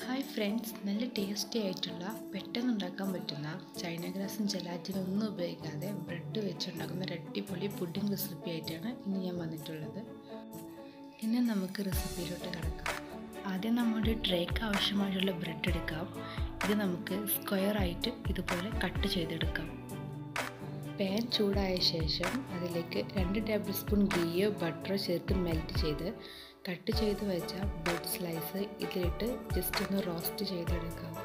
hi friends നല്ല tasty ആയിട്ടുള്ള പെട്ടെന്ന് ഉണ്ടാക്കാൻ പറ്റുന്ന ചൈന ഗ്രാസും ജലാറ്റിനും ഒന്നും ഉപയോഗിക്കാതെ ബ്രെഡ് വെച്ചുണ്ടാക്കുന്ന ഒരു അടിപൊളി പുഡിംഗ് റെസിപ്പി ആയിട്ടാണ് ഇന്ന് ഞാൻ വന്നിട്ടുള്ളത് ഇനി നമുക്ക് റെസിപ്പിയിലോട്ട് കിടക്കാം ആദ്യം നമ്മുടെ ട്രേക്ക് ആവശ്യമായിട്ടുള്ള ബ്രെഡ് എടുക്കാം ഇത് നമുക്ക് സ്ക്വയർ ആയിട്ട് ഇതുപോലെ കട്ട് ചെയ്തെടുക്കാം പാൻ ചൂടായ ശേഷം അതിലേക്ക് രണ്ട് ടേബിൾ സ്പൂൺ ഗീയോ ബട്ടറോ ചേർത്ത് മെൽറ്റ് ചെയ്ത് കട്ട് ചെയ്ത് വെച്ച ബ്രെഡ് സ്ലൈസ് ഇതിലിട്ട് ജസ്റ്റ് ഒന്ന് റോസ്റ്റ് ചെയ്തെടുക്കാം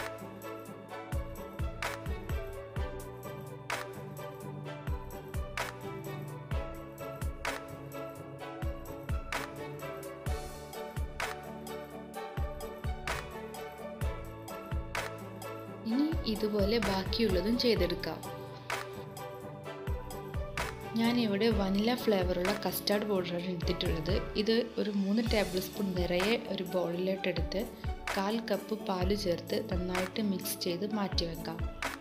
ഇനി ഇതുപോലെ ബാക്കിയുള്ളതും ചെയ്തെടുക്കാം ഞാനിവിടെ വനില ഫ്ലേവറുള്ള കസ്റ്റാർഡ് പൗഡറാണ് എടുത്തിട്ടുള്ളത് ഇത് ഒരു മൂന്ന് ടേബിൾ സ്പൂൺ നിറയെ ഒരു ബൗളിലോട്ട് എടുത്ത് കാൽ കപ്പ് പാല് ചേർത്ത് നന്നായിട്ട് മിക്സ് ചെയ്ത് മാറ്റി വെക്കാം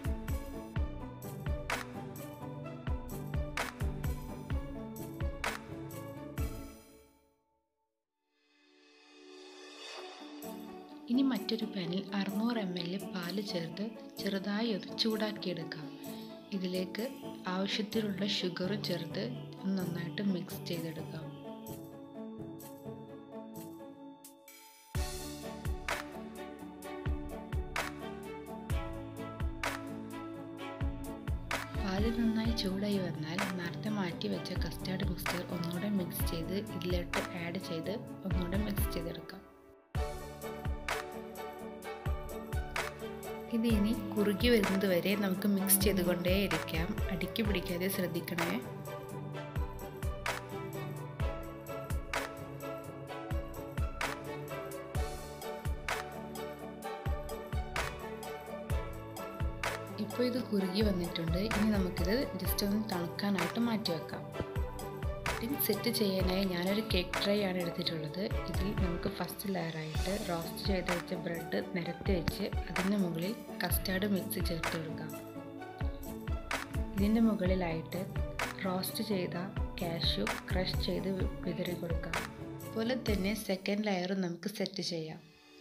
ഇനി മറ്റൊരു പാനിൽ അറുന്നൂറ് എം എൽ പാല് ചേർത്ത് ചെറുതായി ഒന്ന് ചൂടാക്കിയെടുക്കാം ഇതിലേക്ക് ആവശ്യത്തിനുള്ള ഷുഗറും ചേർത്ത് നന്നായിട്ട് മിക്സ് ചെയ്തെടുക്കാം പാല് നന്നായി ചൂടായി വന്നാൽ നേരത്തെ മാറ്റി വെച്ച കസ്റ്റാർഡ് മിക്സ്ചർ ഒന്നുകൂടെ മിക്സ് ചെയ്ത് ഇതിലോട്ട് ആഡ് ചെയ്ത് ഒന്നുകൂടെ മിക്സ് ചെയ്തെടുക്കാം ഇത് ഇനി കുറുകി വരുന്നത് വരെ നമുക്ക് മിക്സ് ചെയ്തുകൊണ്ടേ ഇരിക്കാം അടിക്ക് പിടിക്കാതെ ശ്രദ്ധിക്കണേ ഇപ്പോൾ ഇത് കുറുകി വന്നിട്ടുണ്ട് ഇനി നമുക്കിത് ജസ്റ്റ് ഒന്ന് തണുക്കാനായിട്ട് മാറ്റി വെക്കാം പുഡിംഗ് സെറ്റ് ചെയ്യാനായി ഞാനൊരു കേക്ക് ട്രൈ ആണ് എടുത്തിട്ടുള്ളത് ഇതിൽ നമുക്ക് ഫസ്റ്റ് ലെയറായിട്ട് റോസ്റ്റ് ചെയ്ത് വെച്ച ബ്രെഡ് നിരത്തി വെച്ച് അതിൻ്റെ മുകളിൽ കസ്റ്റാർഡ് മിക്സ് ചേർത്ത് കൊടുക്കാം ഇതിൻ്റെ മുകളിലായിട്ട് റോസ്റ്റ് ചെയ്ത കാഷ്യൂ ക്രഷ് ചെയ്ത് വിതറി കൊടുക്കാം അതുപോലെ തന്നെ സെക്കൻഡ് ലെയറും നമുക്ക് സെറ്റ് ചെയ്യാം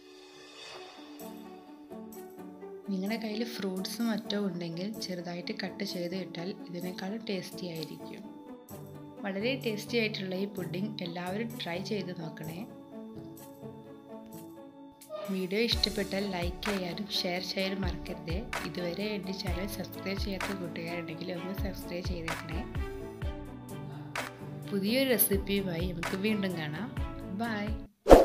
നിങ്ങളുടെ കയ്യിൽ ഫ്രൂട്ട്സ് മറ്റോ ഉണ്ടെങ്കിൽ ചെറുതായിട്ട് കട്ട് ചെയ്ത് ഇട്ടാൽ ഇതിനേക്കാളും ടേസ്റ്റി ആയിരിക്കും വളരെ ടേസ്റ്റി ആയിട്ടുള്ള ഈ പുഡിംഗ് എല്ലാവരും ട്രൈ ചെയ്ത് നോക്കണേ വീഡിയോ ഇഷ്ടപ്പെട്ടാൽ ലൈക്ക് ചെയ്യാനും ഷെയർ ചെയ്യാനും മറക്കരുത് ഇതുവരെ എൻ്റെ ചാനൽ സബ്സ്ക്രൈബ് ചെയ്യാത്ത കൂട്ടുകാരുണ്ടെങ്കിൽ ഒന്ന് സബ്സ്ക്രൈബ് ചെയ്തേക്കണേ പുതിയൊരു റെസിപ്പിയുമായി നമുക്ക് വീണ്ടും കാണാം ബൈ